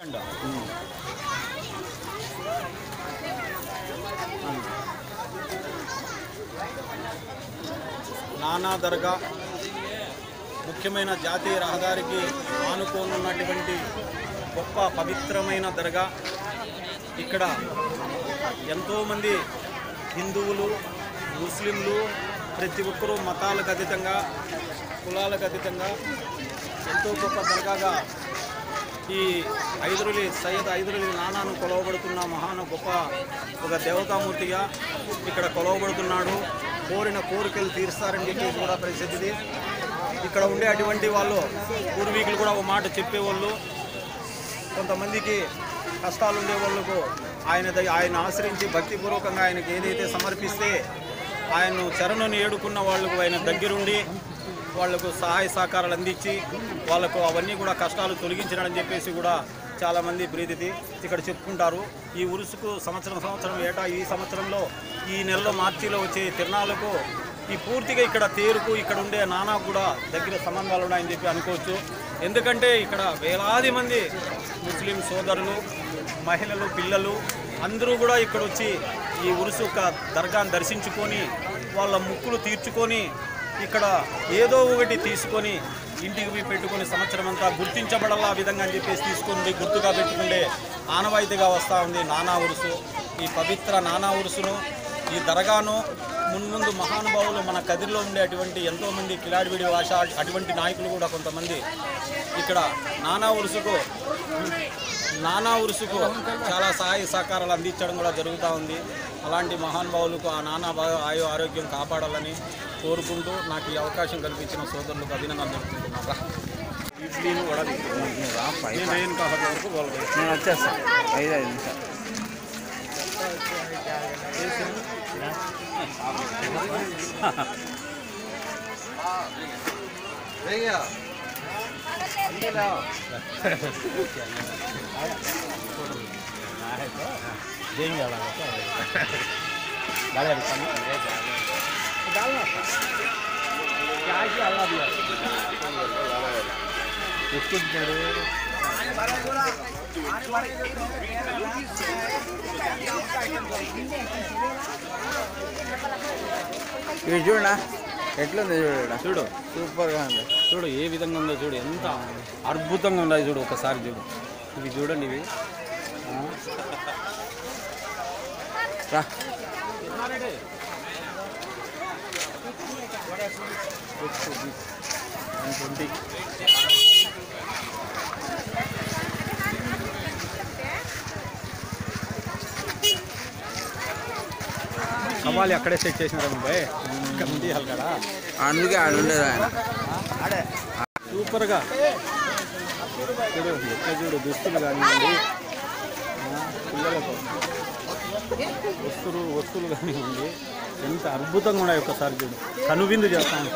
నానా దర్గా ముఖ్యమైన జాతీయ రహదారికి ఆనుకోనున్నటువంటి గొప్ప పవిత్రమైన దర్గా ఇక్కడ ఎంతోమంది హిందువులు ముస్లింలు ప్రతి ఒక్కరూ మతాలకు అతీతంగా కులాలకు అతీతంగా ఎంతో గొప్ప దర్గాగా ఈ ఐదురులి సయ్యద్ ఐదురులి నానాను కొలవబడుతున్న మహాన గొప్ప ఒక దేవతామూర్తిగా ఇక్కడ కొలవబడుతున్నాడు కోరిన కోరికలు తీరుస్తారని చెప్పేసి కూడా ప్రసిద్ధిది ఇక్కడ ఉండే అటువంటి వాళ్ళు పూర్వీకులు కూడా ఒక మాట చెప్పేవాళ్ళు కొంతమందికి కష్టాలు ఉండే వాళ్ళకు ఆయన దయ- ఆయన ఆశ్రయించి భక్తిపూర్వకంగా ఆయనకి ఏదైతే సమర్పిస్తే ఆయన్ను చరణుని ఏడుకున్న వాళ్ళకు ఆయన దగ్గరుండి వాళ్లకు సహాయ సహకారాలు అందించి వాళ్ళకు అవన్నీ కూడా కష్టాలు తొలగించినాడని చెప్పేసి కూడా చాలామంది ప్రీతిది ఇక్కడ చెప్పుకుంటారు ఈ ఉరుసుకు సంవత్సరం సంవత్సరం ఏటా ఈ సంవత్సరంలో ఈ నెలలో మార్చిలో వచ్చే తిరణాలకు ఈ పూర్తిగా ఇక్కడ తేరుకు ఇక్కడ ఉండే నానా కూడా దగ్గర సంబంధాలు ఉన్నాయని చెప్పి అనుకోవచ్చు ఎందుకంటే ఇక్కడ వేలాది మంది ముస్లిం సోదరులు మహిళలు పిల్లలు అందరూ కూడా ఇక్కడ వచ్చి ఈ ఉరుసు యొక్క దర్గాను దర్శించుకొని వాళ్ళ ముక్కులు తీర్చుకొని ఇక్కడ ఏదో ఒకటి తీసుకొని ఇంటికి పోయి పెట్టుకుని సంవత్సరం అంతా గుర్తించబడాలా ఆ విధంగా అని చెప్పేసి తీసుకుంది గుర్తుగా పెట్టుకుండే ఆనవాయితీగా వస్తూ ఉంది నానా ఉరుసు ఈ పవిత్ర నానా ఉరుసును ఈ దర్గాను మున్ముందు మహానుభావులు మన కదిరిలో ఉండే అటువంటి ఎంతోమంది కిలాడివిడి భాష అటువంటి నాయకులు కూడా కొంతమంది ఇక్కడ నానా ఉరుసుకు నానా ఉరుసుకు చాలా సహాయ సహకారాలు అందించడం కూడా జరుగుతూ ఉంది అలాంటి మహానుభావులకు ఆ నానా బాగా ఆయు ఆరోగ్యం కాపాడాలని కోరుకుంటూ నాకు ఈ అవకాశం కల్పించిన సోదరులకు అభినందనలు తెలుపుకుంటున్నాను ఇడ్లీను వడలి నేను రేణుకా హోటల్ వరకు గోల్గొండ. నేను వచ్చేస్తాను ఐదు ఐదు నిమిషాలు ఇవి చూడనా ఎట్లుంది చూడ చూడు సూపర్గా ఉంది చూడు ఏ విధంగా ఉందో చూడు ఎంత అద్భుతంగా ఉన్నాయి చూడు ఒకసారి చూడు ఇవి చూడండి ఇవి రా ట్వంటీ కవాలి అక్కడే సెట్ చేసినారు బాయ్ ఇక్కడ నుండి కదా అందుకే ఆడ ఉండేది ఆయన సూపర్గా చూడు ఎట్లా చూడు దుస్తులు కానివ్వండి ఆ, పిల్లలకు వస్తువులు వస్తువులు కానివ్వండి ఎంత అద్భుతంగా ఉన్నాయి ఒక్కసారి చూడు కనువిందు చేస్తాను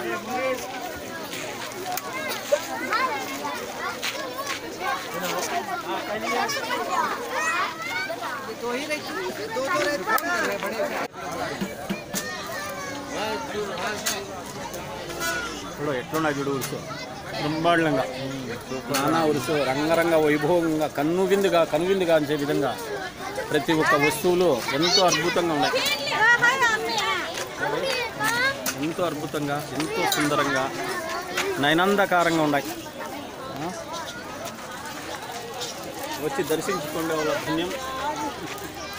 చూడు ఎట్లున్నాయి చూడు ఉరుసు బ్రహ్మాండంగా నానా ఉరుసు రంగరంగ వైభవంగా కన్నువిందుగా కనువిందుగా అంచే విధంగా ప్రతి ఒక్క వస్తువులు ఎంతో అద్భుతంగా ఉన్నాయి ఎంతో అద్భుతంగా ఎంతో సుందరంగా నయనందకారంగా ఉన్నాయి ఆ? వచ్చి దర్శించుకునే వాళ్ళ పుణ్యం